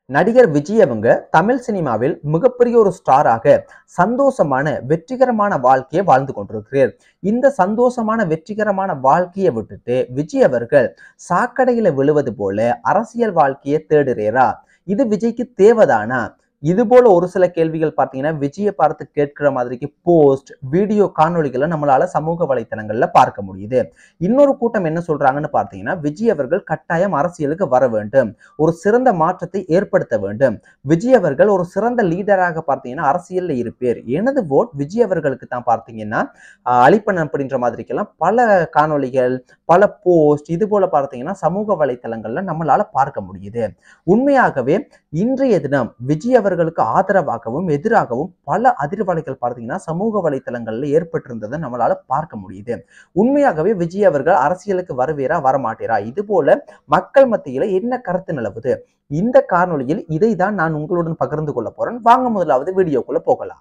நடிகர் விஜய் அவங்க தமிழ் சினிமாவில் மிகப்பெரிய ஒரு ஸ்டாராக சந்தோஷமான வெற்றிகரமான வாழ்க்கையை வாழ்ந்து கொண்டிருக்கிறார் இந்த சந்தோஷமான வெற்றிகரமான வாழ்க்கையை விட்டுட்டு விஜய் அவர்கள் சாக்கடையில விழுவது போல அரசியல் வாழ்க்கையை தேடுறேரா இது விஜய்க்கு தேவைதானா இது போல ஒரு சில கேள்விகள் பார்த்தீங்கன்னா விஜயை பார்த்து கேட்கிற மாதிரிக்கு போஸ்ட் வீடியோ காணொளிகளை நம்மளால சமூக வலைத்தளங்கள்ல பார்க்க முடியுது இன்னொரு கூட்டம் என்ன சொல்றாங்கன்னு பார்த்தீங்கன்னா விஜய் அவர்கள் கட்டாயம் அரசியலுக்கு வர வேண்டும் ஒரு சிறந்த மாற்றத்தை ஏற்படுத்த வேண்டும் விஜய் அவர்கள் ஒரு சிறந்த லீடராக பார்த்தீங்கன்னா அரசியல்ல இருப்பேர் எனது ஓட் விஜய் அவர்களுக்கு தான் பார்த்தீங்கன்னா ஆஹ், அளிப்பன் அப்படின்ற மாதிரிக்கெல்லாம் பல காணொளிகள் பல போஸ்ட் இது போல பார்த்தீங்கன்னா சமூக வலைத்தளங்கள்ல நம்மளால பார்க்க முடியுது உண்மையாகவே இன்றைய தினம் விஜய் அவர்களுக்கு ஆதரவாகவும் எதிராகவும் பல அதிர்வலைகள் பார்த்தீங்கன்னா சமூக வலைத்தளங்கள்ல ஏற்பட்டிருந்ததை நம்மளால பார்க்க முடியுது உண்மையாகவே விஜய் அவர்கள் அரசியலுக்கு வருவேரா வரமாட்டேரா இது போல மக்கள் மத்தியில என்ன கருத்து நிலவுது இந்த காணொளியில் இதை தான் நான் உங்களுடன் பகிர்ந்து கொள்ள போறேன் வாங்க முதலாவது வீடியோக்குள்ள போகலாம்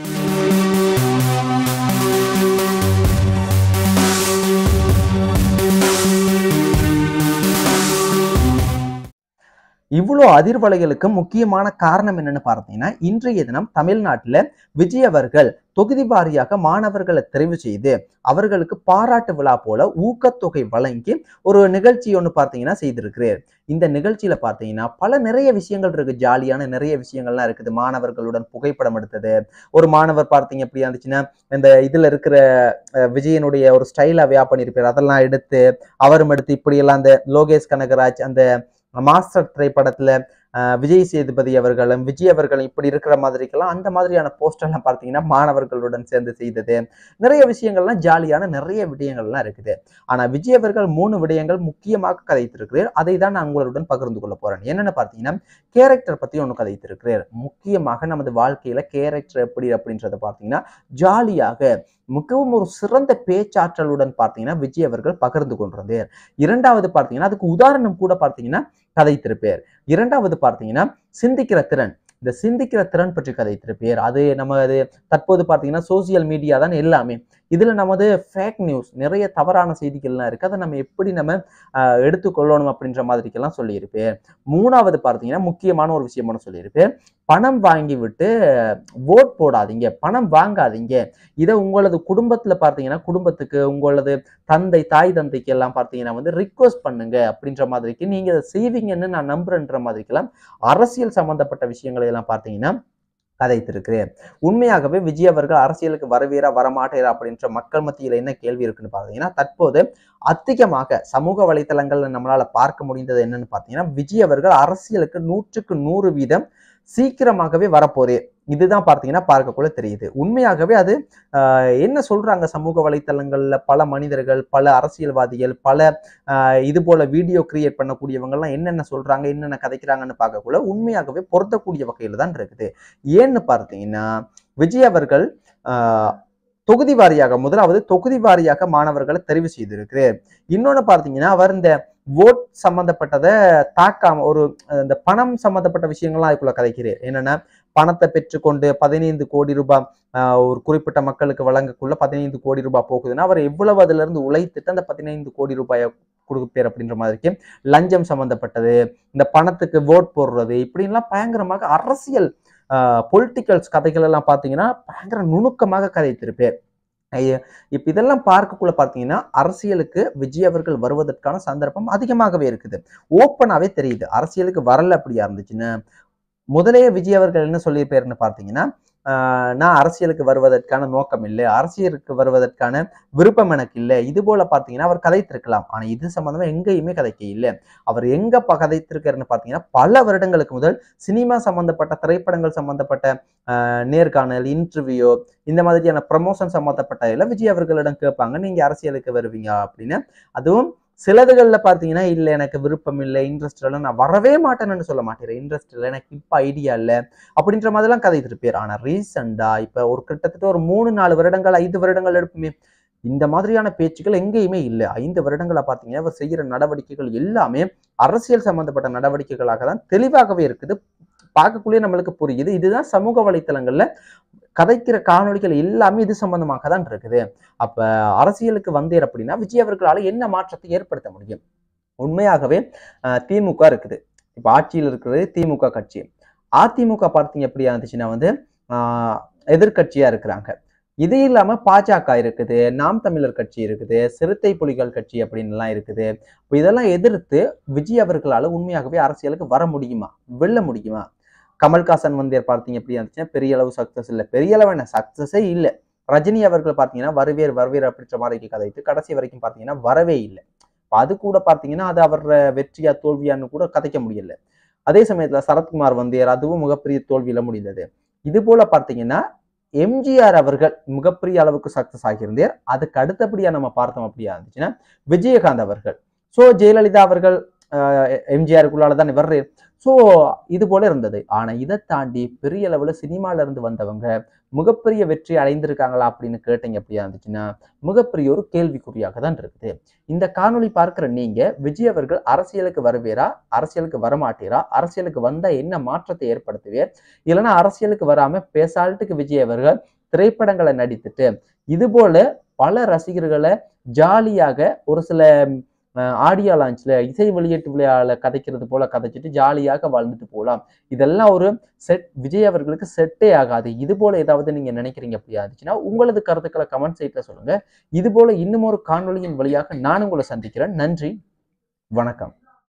இவ்வளோ அதிர்வலைகளுக்கு முக்கியமான காரணம் என்னன்னு பார்த்தீங்கன்னா இன்றைய தினம் தமிழ்நாட்டில் விஜய் அவர்கள் தொகுதி வாரியாக மாணவர்களை தெரிவு செய்து அவர்களுக்கு பாராட்டு விழா போல ஊக்கத்தொகை வழங்கி ஒரு நிகழ்ச்சி ஒன்று பார்த்தீங்கன்னா செய்திருக்கிறார் இந்த நிகழ்ச்சியில பார்த்தீங்கன்னா பல நிறைய விஷயங்கள் இருக்கு ஜாலியான நிறைய விஷயங்கள்லாம் இருக்குது மாணவர்களுடன் புகைப்படம் எடுத்தது ஒரு மாணவர் பார்த்தீங்க எப்படியா இருந்துச்சுன்னா இந்த இதுல இருக்கிற அஹ், விஜயனுடைய ஒரு ஸ்டைலாக பண்ணியிருப்பார் அதெல்லாம் எடுத்து அவரும் எடுத்து இப்படியெல்லாம் அந்த லோகேஷ் கனகராஜ் அந்த மாஸ்டர் திரைப்படத்துல அஹ், விஜய் சேதுபதி அவர்களும் விஜய் அவர்களும் இப்படி இருக்கிற மாதிரிக்கெல்லாம் அந்த மாதிரியான போஸ்டர்லாம் பார்த்தீங்கன்னா மாணவர்களுடன் சேர்ந்து செய்தது நிறைய விஷயங்கள்லாம் ஜாலியான நிறைய விடயங்கள்லாம் இருக்குது ஆனா விஜய் அவர்கள் மூணு விடயங்கள் முக்கியமாக கதைத்திருக்கிறார் அதை தான் நான் உங்களுடன் பகிர்ந்து கொள்ள போறேன் என்னென்னு பார்த்தீங்கன்னா கேரக்டர் பத்தி ஒன்று கதைத்திருக்கிறார் முக்கியமாக நமது வாழ்க்கையில கேரக்டர் எப்படி அப்படின்றத பார்த்தீங்கன்னா ஜாலியாக மிகவும் ஒரு சிறந்த பேச்சாற்றலுடன் பார்த்தீங்கன்னா விஜய் அவர்கள் பகிர்ந்து கொண்டிருந்தார் இரண்டாவது பார்த்தீங்கன்னா அதுக்கு உதாரணம் கூட பார்த்தீங்கன்னா கதைத்திருப்பார் இரண்டாவது பார்த்தீங்கன்னா சிந்திக்கிற திறன் இந்த சிந்திக்கிற திறன் பற்றி கதைத்திருப்பார் அது நம்ம அது தற்போது பார்த்தீங்கன்னா சோசியல் மீடியா தான் எல்லாமே இதுல நமது ஃபேக் நியூஸ் நிறைய தவறான செய்திகள்லாம் இருக்கு அதை நம்ம எப்படி நம்ம ஆஹ், எடுத்துக்கொள்ளணும் அப்படின்ற மாதிரிக்கெல்லாம் சொல்லியிருப்பேன் மூணாவது பார்த்தீங்கன்னா முக்கியமான ஒரு விஷயம் ஒன்று சொல்லியிருப்பேன் பணம் வாங்கி விட்டு ஓட் போடாதீங்க பணம் வாங்காதீங்க இதை உங்களது குடும்பத்துல பார்த்தீங்கன்னா குடும்பத்துக்கு உங்களது தந்தை தாய் தந்தைக்கு எல்லாம் பார்த்தீங்கன்னா வந்து ரிக்வஸ்ட் பண்ணுங்க அப்படின்ற மாதிரிக்கு நீங்க இதை செய்வீங்கன்னு நான் நம்புறேன்ற மாதிரிக்கெல்லாம் அரசியல் சம்பந்தப்பட்ட விஷயங்களை எல்லாம் பார்த்தீங்கன்னா கதைத்திருக்கிறேன் உண்மையாகவே விஜய் அவர்கள் அரசியலுக்கு வரவேரா வரமாட்டேரா அப்படின்ற மக்கள் மத்தியில் என்ன கேள்வி இருக்குன்னு பார்த்தீங்கன்னா தற்போது அதிகமாக சமூக வலைத்தளங்கள்ல நம்மளால பார்க்க முடிந்தது என்னன்னு பார்த்தீங்கன்னா விஜய் அவர்கள் அரசியலுக்கு நூற்றுக்கு நூறு வீதம் சீக்கிரமாகவே வரப்போறே இதுதான் பார்த்தீங்கன்னா பார்க்கக்குள்ள தெரியுது உண்மையாகவே அது ஆஹ், என்ன சொல்றாங்க சமூக வலைத்தளங்கள்ல பல மனிதர்கள் பல அரசியல்வாதிகள் பல ஆஹ், இது போல வீடியோ கிரியேட் பண்ணக்கூடியவங்கலாம் என்னென்ன சொல்றாங்க என்னென்ன கதைக்கிறாங்கன்னு பார்க்கக்குள்ள உண்மையாகவே பொருத்தக்கூடிய வகையில தான் இருக்குது ஏன்னு பார்த்தீங்கன்னா விஜய் அவர்கள் ஆஹ், தொகுதி வாரியாக முதலாவது தொகுதி வாரியாக மாணவர்களை தெரிவு செய்திருக்கிறார் இன்னொன்னு பார்த்தீங்கன்னா அவர் இந்த ஓட் சம்பந்தப்பட்டதை தாக்காம ஒரு அஹ், இந்த பணம் சம்பந்தப்பட்ட விஷயங்கள்லாம் அதுக்குள்ள கதைக்கிறார் என்னன்னா பணத்தை பெற்றுக்கொண்டு பதினைந்து கோடி ரூபாய் ஆஹ், ஒரு குறிப்பிட்ட மக்களுக்கு வழங்கக்குள்ள பதினைந்து கோடி ரூபாய் போகுதுன்னா அவர் எவ்வளவு அதுல இருந்து உழைத்துட்டு அந்த பதினைந்து கோடி ரூபாயை கொடுப்பேர் அப்படின்ற மாதிரிக்கு லஞ்சம் சம்பந்தப்பட்டது இந்த பணத்துக்கு ஓட் போடுறது இப்படின்லாம் பயங்கரமாக அரசியல் பொலிட்டிக்கல்ஸ் கதைகள் எல்லாம் பார்த்தீங்கன்னா பயங்கர நுணுக்கமாக கதைத்திருப்பேர் ஐய, இப்ப இதெல்லாம் பார்க்கக்குள்ள பார்த்தீங்கன்னா அரசியலுக்கு விஜய் அவர்கள் வருவதற்கான சந்தர்ப்பம் அதிகமாகவே இருக்குது ஓப்பனாவே தெரியுது அரசியலுக்கு வரல அப்படியா இருந்துச்சுன்னு முதலே விஜய் அவர்கள் என்ன சொல்லியிருப்பாருன்னு பார்த்தீங்கன்னா ஆஹ், நான் அரசியலுக்கு வருவதற்கான நோக்கம் இல்லை அரசியலுக்கு வருவதற்கான விருப்பம் எனக்கு இல்லை இது போல பார்த்தீங்கன்னா அவர் கதைத்திருக்கலாம் ஆனா இது சம்பந்தமா எங்கேயுமே கதைக்க இல்லை அவர் எங்க ப- கதைத்திருக்காருன்னு பார்த்தீங்கன்னா பல வருடங்களுக்கு முதல் சினிமா சம்பந்தப்பட்ட திரைப்படங்கள் சம்பந்தப்பட்ட ஆஹ், நேர்காணல் இன்டர்வியூ இந்த மாதிரியான ப்ரமோஷன் சம்பந்தப்பட்ட எல்லாம் விஜய் அவர்களிடம் கேட்பாங்க நீங்க அரசியலுக்கு வருவீங்க அப்படின்னு அதுவும் சிலதுகள்ல பார்த்தீங்கன்னா இல்லை எனக்கு விருப்பம் இல்லை இன்ட்ரெஸ்ட் இல்லை நான் வரவே மாட்டேன்னு சொல்ல மாட்டேன் இன்ட்ரெஸ்ட் இல்லை எனக்கு இப்போ ஐடியா இல்லை அப்படின்ற மாதிரிலாம் கதை திருப்பார் ஆனா ரீசெண்டா இப்ப ஒரு கிட்டத்தட்ட ஒரு மூணு நாலு வருடங்கள் ஐந்து வருடங்கள் எடுப்புமே இந்த மாதிரியான பேச்சுக்கள் எங்கேயுமே இல்லை ஐந்து வருடங்களா பார்த்தீங்கன்னா அவர் செய்கிற நடவடிக்கைகள் எல்லாமே அரசியல் சம்பந்தப்பட்ட நடவடிக்கைகளாக தான் தெளிவாகவே இருக்குது பார்க்கக்குள்ளே நம்மளுக்கு புரியுது இதுதான் சமூக வலைத்தளங்கள்ல கதைக்கிற காணொளிகள் எல்லாமே இது சம்பந்தமாக தான் இருக்குது அப்ப அரசியலுக்கு வந்தேர் அப்படின்னா விஜய் அவர்களால என்ன மாற்றத்தை ஏற்படுத்த முடியும் உண்மையாகவே அஹ், திமுக இருக்குது இப்போ ஆட்சியில் இருக்கிறது திமுக கட்சி அதிமுக பார்த்தீங்க எப்படியா இருந்துச்சுன்னா வந்து ஆஹ், எதிர்க்கட்சியா இருக்கிறாங்க இது இல்லாம பாஜக இருக்குது நாம் தமிழர் கட்சி இருக்குது சிறுத்தை புலிகள் கட்சி அப்படின்லாம் இருக்குது இப்போ இதெல்லாம் எதிர்த்து விஜய் அவர்களால உண்மையாகவே அரசியலுக்கு வர முடியுமா வெல்ல முடியுமா கமல்ஹாசன் வந்தியர் பார்த்தீங்க எப்படி இருந்துச்சுன்னா பெரிய அளவு சக்சஸ் இல்லை பெரிய அளவு என்ன சக்சஸே இல்லை ரஜினி அவர்கள் பார்த்தீங்கன்னா வருவேர் வருவேர் அப்படின்ற மாதிரி கதைத்து கடைசி வரைக்கும் பார்த்தீங்கன்னா வரவே இல்லை அப்ப அது கூட பார்த்தீங்கன்னா அது அவர் வெற்றியா தோல்வியான்னு கூட கதைக்க முடியல அதே சமயத்துல சரத்குமார் வந்தியர் அதுவும் மிகப்பெரிய தோல்வியில முடிந்தது இது போல பார்த்தீங்கன்னா எம்ஜிஆர் அவர்கள் மிகப்பெரிய அளவுக்கு சக்சஸ் ஆகியிருந்தார் அதுக்கு அடுத்தபடியா நம்ம பார்த்தோம் அப்படியா இருந்துச்சுன்னா விஜயகாந்த் அவர்கள் ஸோ ஜெயலலிதா அவர்கள் எம்ஜிஆருக்குள்ளால தான் வர்ற ஸோ இது போல இருந்தது ஆனா இதை தாண்டி பெரிய அளவுல சினிமால இருந்து வந்தவங்க மிகப்பெரிய வெற்றி அடைந்திருக்காங்களா அப்படின்னு கேட்டீங்க அப்படியா இருந்துச்சுன்னா மிகப்பெரிய ஒரு கேள்விக்குறியாக தான் இருக்குது இந்த காணொளி பார்க்கிற நீங்க விஜய் அவர்கள் அரசியலுக்கு வருவீரா அரசியலுக்கு வரமாட்டீரா அரசியலுக்கு வந்தா என்ன மாற்றத்தை ஏற்படுத்துவீர் இல்லைன்னா அரசியலுக்கு வராம பேசால்ட்டுக்கு விஜய் அவர்கள் திரைப்படங்களை நடித்துட்டு இது போல பல ரசிகர்களை ஜாலியாக ஒரு சில ஆடியோ லான்ச்ல இசை வெளியீட்டு விழாவில் கதைக்கிறது போல கதைச்சிட்டு ஜாலியாக வாழ்ந்துட்டு போகலாம் இதெல்லாம் ஒரு செட் விஜய் அவர்களுக்கு செட்டே ஆகாது இது போல ஏதாவது நீங்க நினைக்கிறீங்க அப்படியா இருந்துச்சுன்னா உங்களது கருத்துக்களை கமெண்ட் சைட்ல சொல்லுங்க இது போல இன்னும் ஒரு காணொளியின் வழியாக நான் உங்களை சந்திக்கிறேன் நன்றி வணக்கம்